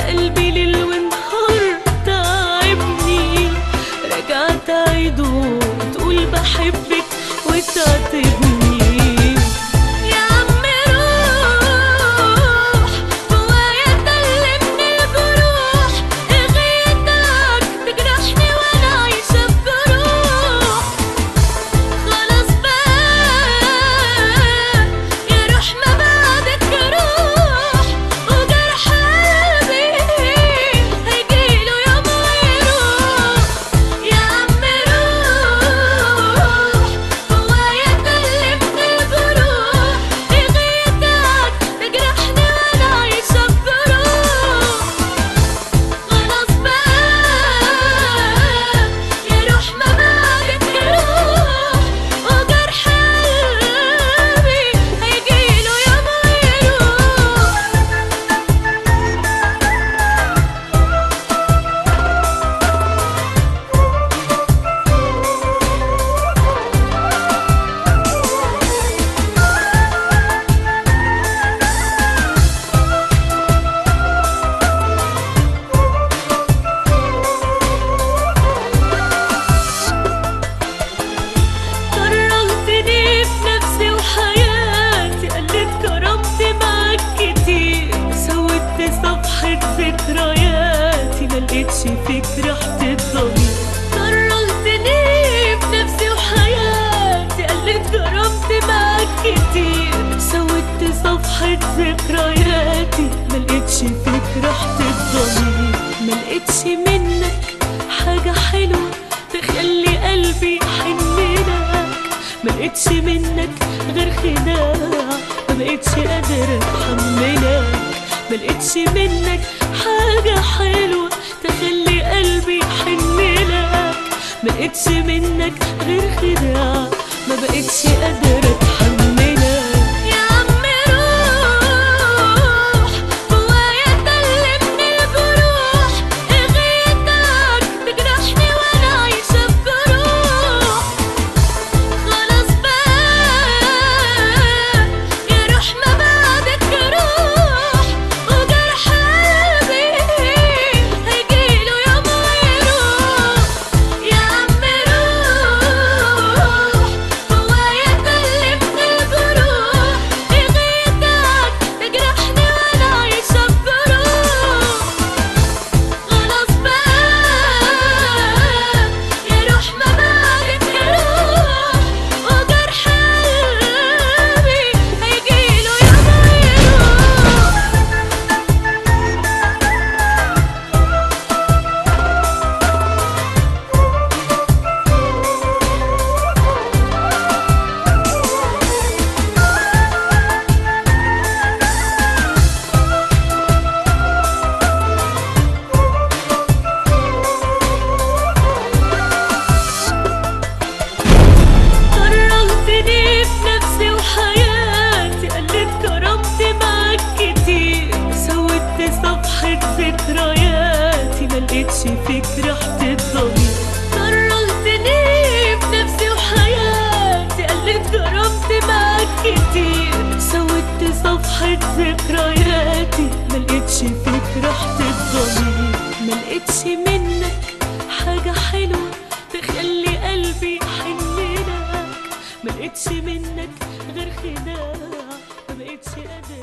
قلبي ليل ونهار تعبني رجعت عيده تقول بحبك وتعاتبني يا عم روح جوايا تلمني الجروح اغيتك تجرحني وانا عايشة بجروح خلاص بقى يا روح ما بعدك روح وجرح قلبي هيجيله يوم ويروح يا عم روح جوايا تلمني الجروح اغيتك تجرحني وانا عايشة بجروح خلاص بقى يا روح ما بعدك روح وجرح قلبي هيجيله يوم ويروح كرهتني في نفسي وحياتي قلت كرامتي معاك كتير سودت صفحة ذكرياتي ملقتش فيك ريحة الضمير كرهتني في نفسي وحياتي قلت كرامتي معاك كتير سودت صفحة ذكرياتي ملقتش فيك ريحة الضمير ملقتش منك حاجة حلوة تخلي قلبي يحن لك ملقتش منك غير خداع ما بقتش قادر اتحملك ملقتش منك حاجة حلوة تخلي قلبي يحن لك ملقتش منك غير خداع ما بقتش قادر اتحملك يا عم روح جوايا تلمني الجروح اغيتك تجرحني وانا عايشة بجروح خلاص بقى يا روح ما بعدك روح وجرح قلبي هيجيله يوم ويروح يا عم روح جوايا تلمني الجروح اغيتك تجرحني وانا عايشة بجروح خلاص بقى يا روح ما بعدك روح وجرح قلبي هيجيله يوم ويروح كرهتني في نفسي وحياتي قلت كرامتي معاك كتير سودت صفحة ذكرياتي ملقتش فيك ريحة الضمير كرهتني في نفسي وحياتي قلت كرامتي معاك كتير سودت صفحة ذكرياتي ملقتش فيك ريحة الضمير ملقتش منك حاجة حلوة تخلي قلبي يحن لك ملقتش منك غير خداع ما بقتش قادر